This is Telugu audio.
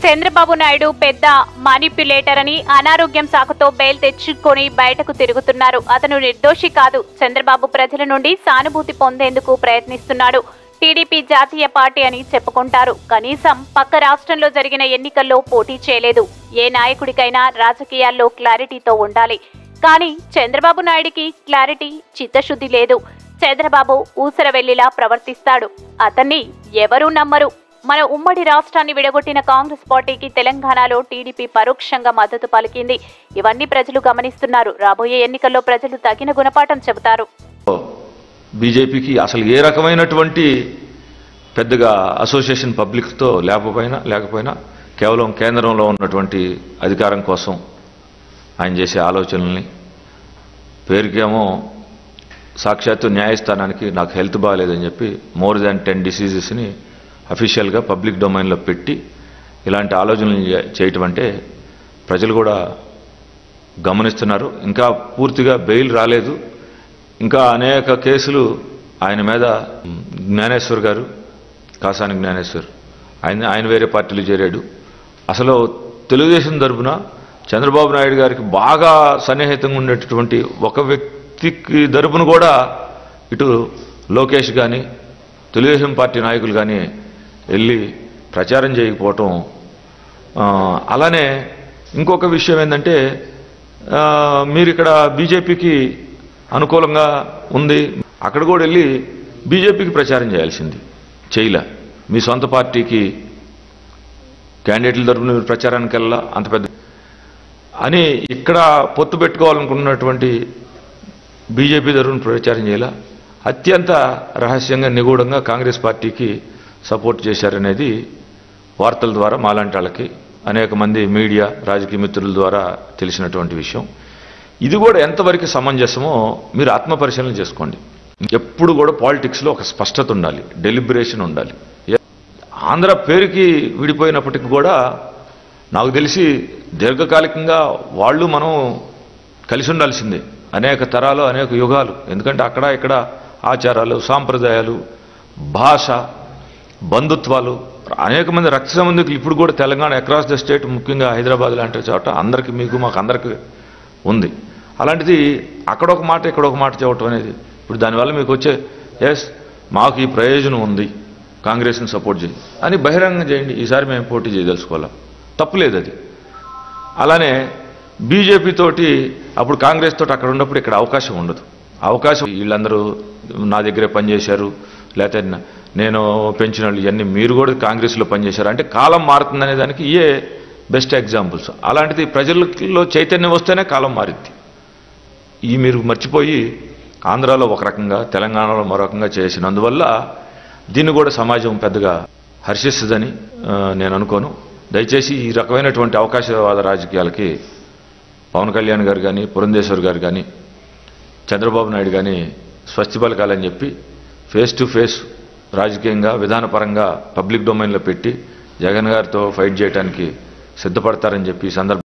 చంద్రబాబు నాయుడు పెద్ద మానిప్యులేటర్ అని అనారోగ్యం సాకుతో బెయిల్ తెచ్చుకొని బయటకు తిరుగుతున్నారు అతను నిర్దోషి కాదు చంద్రబాబు ప్రజల నుండి సానుభూతి పొందేందుకు ప్రయత్నిస్తున్నాడు టీడీపీ జాతీయ పార్టీ అని చెప్పుకుంటారు కనీసం పక్క రాష్ట్రంలో జరిగిన ఎన్నికల్లో పోటీ చేయలేదు ఏ నాయకుడికైనా రాజకీయాల్లో క్లారిటీతో ఉండాలి కానీ చంద్రబాబు నాయుడికి క్లారిటీ చిత్తశుద్ధి లేదు చంద్రబాబు ఊసరవెల్లిలా ప్రవర్తిస్తాడు అతన్ని ఎవరూ నమ్మరు మన ఉమ్మడి రాష్ట్రాన్ని విడగొట్టిన కాంగ్రెస్ పార్టీకి తెలంగాణలో టీడీపీ పరోక్షంగా మద్దతు పలికింది ఇవన్నీ ప్రజలు గమనిస్తున్నారు రాబోయే ఎన్నికల్లో ప్రజలు తగిన గుణపాఠం చెబుతారు బీజేపీకి అసలు ఏ రకమైనటువంటి పెద్దగా అసోసియేషన్ పబ్లిక్తో లేకపోయినా లేకపోయినా కేవలం కేంద్రంలో ఉన్నటువంటి అధికారం కోసం ఆయన చేసే ఆలోచనల్ని పేరుకేమో సాక్షాత్తు న్యాయస్థానానికి నాకు హెల్త్ బాగాలేదని చెప్పి మోర్ దాన్ టెన్ డిసీజెస్ని అఫీషియల్గా పబ్లిక్ డొమైన్లో పెట్టి ఇలాంటి ఆలోచనలు చే- చేయటం అంటే ప్రజలు కూడా గమనిస్తున్నారు ఇంకా పూర్తిగా బెయిల్ రాలేదు ఇంకా అనేక కేసులు ఆయన మీద జ్ఞానేశ్వర్ గారు కాసాని జ్ఞానేశ్వర్ ఆయన ఆయన వేరే పార్టీలు చేరాడు అసలు తెలుగుదేశం తరపున చంద్రబాబు నాయుడు గారికి బాగా సన్నిహితంగా ఉండేటటువంటి ఒక వ్యక్తికి తరపున కూడా ఇటు లోకేష్ కానీ తెలుగుదేశం పార్టీ నాయకులు కానీ వెళ్ళి ప్రచారం చేయకపోవటం ఆ, అలానే ఇంకొక విషయం ఏంటంటే ఆ, మీరు ఇక్కడ బీజేపీకి అనుకూలంగా ఉంది అక్కడ కూడా వెళ్ళి బీజేపీకి ప్రచారం చేయాల్సింది చేయలే మీ సొంత పార్టీకి క్యాండిడేట్ల తరపున మీరు ప్రచారానికి వెళ్ళా అంత పెద్ద అని ఇక్కడ పొత్తు పెట్టుకోవాలనుకున్నటువంటి బీజేపీ తరపున ప్రచారం చేయాల అత్యంత రహస్యంగా నిగూఢంగా కాంగ్రెస్ పార్టీకి సపోర్ట్ చేశారనేది వార్తల ద్వారా మాలాంటి వాళ్ళకి అనేక మంది మీడియా రాజకీయ మిత్రుల ద్వారా తెలిసినటువంటి విషయం ఇది కూడా ఎంతవరకు సమంజసమో మీరు ఆత్మపరిశీలన చేసుకోండి ఎప్పుడు కూడా పాలిటిక్స్లో ఒక స్పష్టత ఉండాలి డెలిబరేషన్ ఉండాలి ఏ- ఆంధ్ర పేరుకి విడిపోయినప్పటికి కూడా నాకు తెలిసి దీర్ఘకాలికంగా వాళ్ళు మనం కలిసి ఉండాల్సిందే అనేక తరాలు అనేక యుగాలు ఎందుకంటే అక్కడ ఇక్కడ ఆచారాలు సాంప్రదాయాలు భాష బంధుత్వాలు అనేక మంది రక్త సంబంధికులు ఇప్పుడు కూడా తెలంగాణ అక్రాస్ ద స్టేట్ ముఖ్యంగా హైదరాబాద్ లాంటి చోట అందరికీ మీకు మాకు అందరికీ ఉంది అలాంటిది అక్కడ ఒక మాట ఇక్కడ ఒక మాట చెప్పటం అనేది ఇప్పుడు దానివల్ల మీకు వచ్చే ఎస్ మాకు ఈ ప్రయోజనం ఉంది కాంగ్రెస్ని సపోర్ట్ చేయి అని బహిరంగం చేయండి ఈసారి మేము పోటీ చేయదలుచుకోవాలా తప్పులేదు అది అలానే బీజేపీ తోటి అప్పుడు కాంగ్రెస్ తోటి అక్కడ ఉన్నప్పుడు ఇక్కడ అవకాశం ఉండదు అవకాశం వీళ్ళందరూ నా దగ్గరే పనిచేశారు లేకపోతే న- నేను పెంచిన వాళ్ళు ఇవన్నీ మీరు కూడా కాంగ్రెస్లో పనిచేశారు అంటే కాలం మారుతుందనే దానికి ఇయే బెస్ట్ ఎగ్జాంపుల్స్ అలాంటిది ప్రజల్లో చైతన్యం వస్తేనే కాలం మారింది ఈ మీరు మర్చిపోయి ఆంధ్రాలో ఒక రకంగా తెలంగాణలో మరో రకంగా చేసినందువల్ల దీన్ని కూడా సమాజం పెద్దగా హర్షిస్తుందని ఆ, నేను అనుకోను దయచేసి ఈ రకమైనటువంటి అవకాశవాద రాజకీయాలకి పవన్ కళ్యాణ్ గారు కానీ పురంధేశ్వర్ గారు కానీ చంద్రబాబు నాయుడు కానీ స్వస్తి పలకాలని చెప్పి ఫేస్ టు ఫేస్ రాజకీయంగా విధానపరంగా పబ్లిక్ డొమైన్లో పెట్టి జగన్ గారితో ఫైట్ చేయడానికి సిద్ధపడతారని చెప్పి ఈ సందర్భంగా